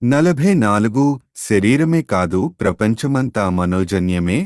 నలభై నాలుగు శరీరమే కాదు ప్రపంచమంతా మనోజన్యమే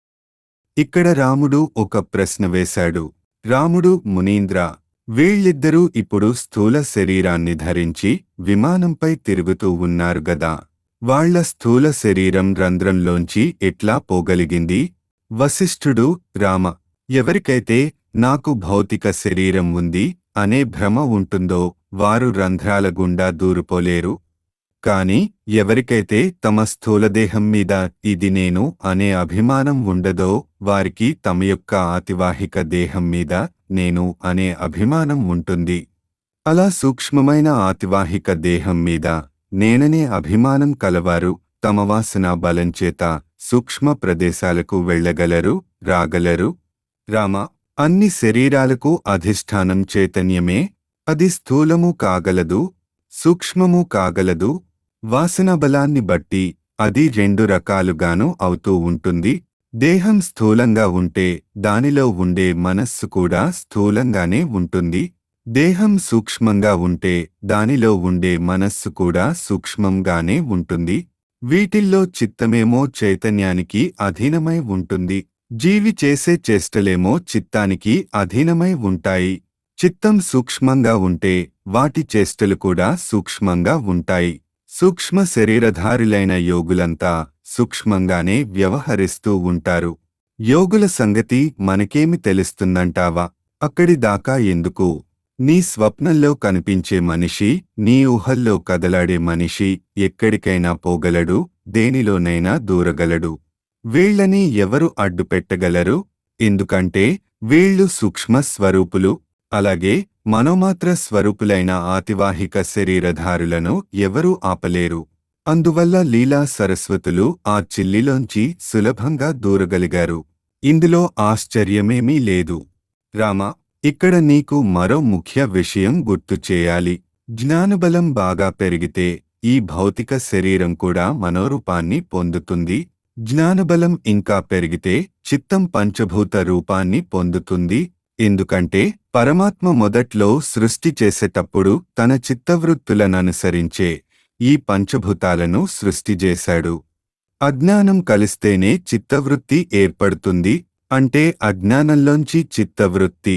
ఇక్కడ రాముడు ఒక ప్రశ్న వేశాడు రాముడు మునీంద్ర వీళ్ళిద్దరూ ఇప్పుడు స్థూల శరీరాన్ని ధరించి విమానంపై తిరుగుతూ ఉన్నారు గదా వాళ్ళ స్థూల శరీరం రంధ్రంలోంచి ఎట్లా పోగలిగింది వశిష్ఠుడు రామ ఎవరికైతే నాకు భౌతిక శరీరం ఉంది అనే భ్రమ ఉంటుందో వారు రంధ్రాల గుండా దూరుపోలేరు కాని ఎవరికైతే తమ స్థూలదేహం మీద ఇది నేను అనే అభిమానం ఉండదో వారికి తమ యొక్క ఆతివాహిక దేహం మీద నేను అనే అభిమానం ఉంటుంది అలా సూక్ష్మమైన ఆతివాహిక దేహం మీద నేననే అభిమానం కలవారు తమ వాసన బలంచేత సూక్ష్మ ప్రదేశాలకు వెళ్ళగలరు రాగలరు రామ అన్ని శరీరాలకు అధిష్టానం చైతన్యమే అది స్థూలము కాగలదు సూక్ష్మము కాగలదు వాసన బలాన్ని బట్టి అది రెండు రకాలుగాను అవుతూ ఉంటుంది దేహం స్థూలంగా ఉంటే దానిలో ఉండే మనస్సు కూడా స్థూలంగానే ఉంటుంది దేహం సూక్ష్మంగా ఉంటే దానిలో ఉండే మనస్సు కూడా సూక్ష్మంగానే ఉంటుంది వీటిల్లో చిత్తమేమో చైతన్యానికి అధీనమై ఉంటుంది జీవి చేసే చేష్టలేమో చిత్తానికి అధీనమై ఉంటాయి చిత్తం సూక్ష్మంగా ఉంటే వాటి చేష్టలు కూడా సూక్ష్మంగా ఉంటాయి సూక్ష్మ శరీరధారులైన యోగులంతా సూక్ష్మంగానే వ్యవహరిస్తూ ఉంటారు యోగుల సంగతి మనకేమి తెలుస్తుందంటావా అక్కడి దాకా ఎందుకు నీ స్వప్నంలో కనిపించే మనిషి నీ ఊహల్లో కదలాడే మనిషి ఎక్కడికైనా పోగలడు దేనిలోనైనా దూరగలడు వీళ్ళని ఎవరు అడ్డుపెట్టగలరు ఎందుకంటే వీళ్ళు సూక్ష్మ స్వరూపులు అలాగే మనోమాత్ర స్వరూపులైన ఆతివాహిక శరీరధారులను ఎవరూ ఆపలేరు అందువల్ల లీలా సరస్వతులు ఆ చిల్లిలోంచి సులభంగా దూరగలిగారు ఇందులో ఆశ్చర్యమేమీ లేదు రామ ఇక్కడ నీకు మరో ముఖ్య విషయం గుర్తు చేయాలి జ్ఞానబలం బాగా పెరిగితే ఈ భౌతిక శరీరం కూడా మనోరూపాన్ని పొందుతుంది జ్ఞానబలం ఇంకా పెరిగితే చిత్తం పంచభూత రూపాన్ని పొందుతుంది ఎందుకంటే పరమాత్మ మొదట్లో సృష్టి చేసేటప్పుడు తన చిత్తవృత్తులననుసరించే ఈ పంచభూతాలను సృష్టి చేశాడు అజ్ఞానం కలిస్తేనే చిత్తవృత్తి ఏర్పడుతుంది అంటే అజ్ఞానంలోంచి చిత్తవృత్తి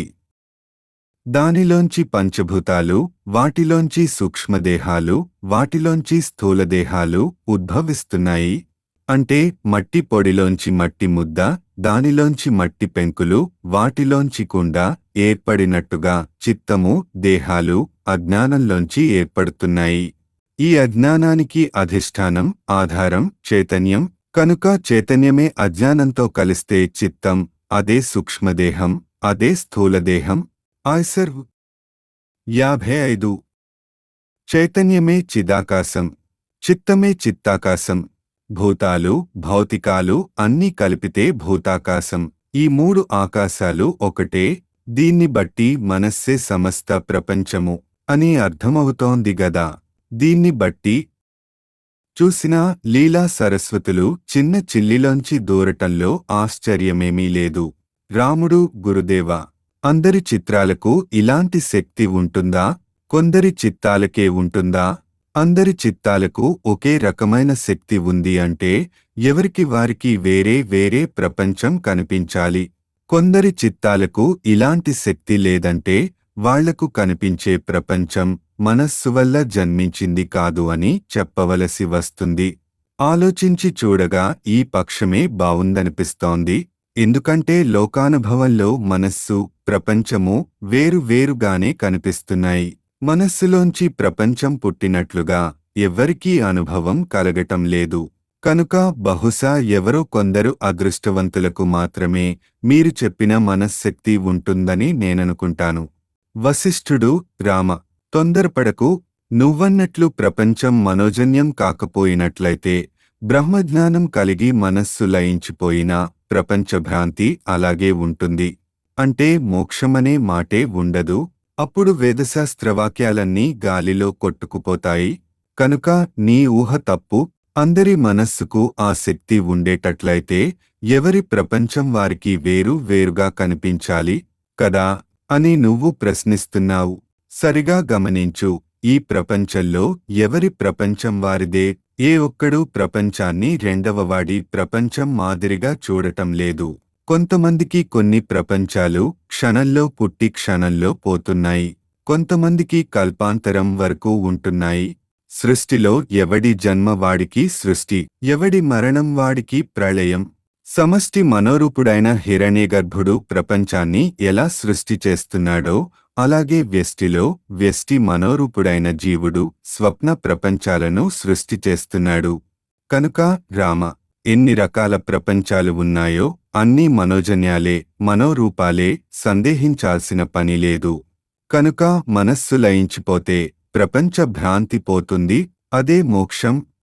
దానిలోంచి పంచభూతాలు వాటిలోంచి సూక్ష్మదేహాలు వాటిలోంచి స్థూలదేహాలు ఉద్భవిస్తున్నాయి అంటే మట్టి పొడిలోంచి మట్టి ముద్ద దానిలోంచి మట్టి పెంకులు వాటిలోంచి కుండ ఏర్పడినట్టుగా చిత్తము దేహాలు అజ్ఞానంలోంచి ఏర్పడుతున్నాయి ఈ అజ్ఞానానికి అధిష్టానం ఆధారం చైతన్యం కనుక చైతన్యమే అజ్ఞానంతో కలిస్తే చిత్తం అదే సూక్ష్మదేహం అదే స్థూలదేహం ఆయ్సర్ యాభై ఐదు చైతన్యమే చిదాకాశం చిత్తమే చిత్తాకాశం భూతాలు భౌతికాలు అన్నీ కలిపితే భూతాకాశం ఈ మూడు ఆకాశాలు ఒకటే దీన్ని బట్టి మనస్సే సమస్త ప్రపంచము అని అర్థమవుతోంది గదా దీన్ని బట్టి చూసినా లీలా సరస్వతులు చిన్న చిల్లిలోంచి దూరటంలో ఆశ్చర్యమేమీ లేదు రాముడు గురుదేవ అందరి చిత్రాలకు ఇలాంటి శక్తి ఉంటుందా కొందరి చిత్తాలకే ఉంటుందా అందరి చిత్తాలకు ఒకే రకమైన శక్తి ఉంది అంటే ఎవరికి వారికి వేరే వేరే ప్రపంచం కనిపించాలి కొందరి చిత్తాలకు ఇలాంటి శక్తి లేదంటే వాళ్లకు కనిపించే ప్రపంచం మనస్సు వల్ల జన్మించింది కాదు అని చెప్పవలసి వస్తుంది ఆలోచించి చూడగా ఈ పక్షమే బావుందనిపిస్తోంది ఎందుకంటే లోకానుభవంలో మనస్సు ప్రపంచము వేరు వేరుగానే కనిపిస్తున్నాయి మనస్సులోంచి ప్రపంచం పుట్టినట్లుగా ఎవ్వరికీ అనుభవం కలగటం లేదు కనుక బహుశా ఎవరో కొందరు అదృష్టవంతులకు మాత్రమే మీరు చెప్పిన మనశ్శక్తి ఉంటుందని నేననుకుంటాను వశిష్ఠుడు రామ తొందరపడకు నువ్వన్నట్లు ప్రపంచం మనోజన్యం కాకపోయినట్లయితే బ్రహ్మజ్ఞానం కలిగి మనస్సు లయించిపోయినా ప్రపంచభ్రాంతి అలాగే ఉంటుంది అంటే మోక్షమనే మాటే ఉండదు అప్పుడు వేదశాస్త్రవాక్యాలన్నీ గాలిలో కొట్టుకుపోతాయి కనుక నీ ఊహ తప్పు అందరి మనస్సుకు ఆ శక్తి ఉండేటట్లయితే ఎవరి ప్రపంచం వారికి వేరు వేరుగా కనిపించాలి కదా అని నువ్వు ప్రశ్నిస్తున్నావు సరిగా గమనించు ఈ ప్రపంచంలో ఎవరి ప్రపంచం వారిదే ఏ ఒక్కడూ ప్రపంచాన్ని రెండవవాడి ప్రపంచం మాదిరిగా చూడటం లేదు కొంతమందికి కొన్ని ప్రపంచాలు క్షణంలో పుట్టి క్షణంలో పోతున్నాయి కొంతమందికి కల్పాంతరం వరకు ఉంటున్నాయి సృష్టిలో ఎవడి జన్మ వాడికి సృష్టి ఎవడి మరణం వాడికి ప్రళయం సమష్టి మనోరూపుడైన హిరణ్యగర్భుడు ప్రపంచాన్ని ఎలా సృష్టి చేస్తున్నాడో అలాగే వ్యష్టిలో వ్యష్టి మనోరూపుడైన జీవుడు స్వప్న ప్రపంచాలను సృష్టి చేస్తున్నాడు కనుక రామ ఎన్ని రకాల ప్రపంచాలు ఉన్నాయో అన్నీ మనోజన్యాలే మనోరూపాలే సందేహించాల్సిన పని లేదు కనుక మనస్సు లయించిపోతే ప్రపంచ భ్రాంతి పోతుంది అదే మోక్షం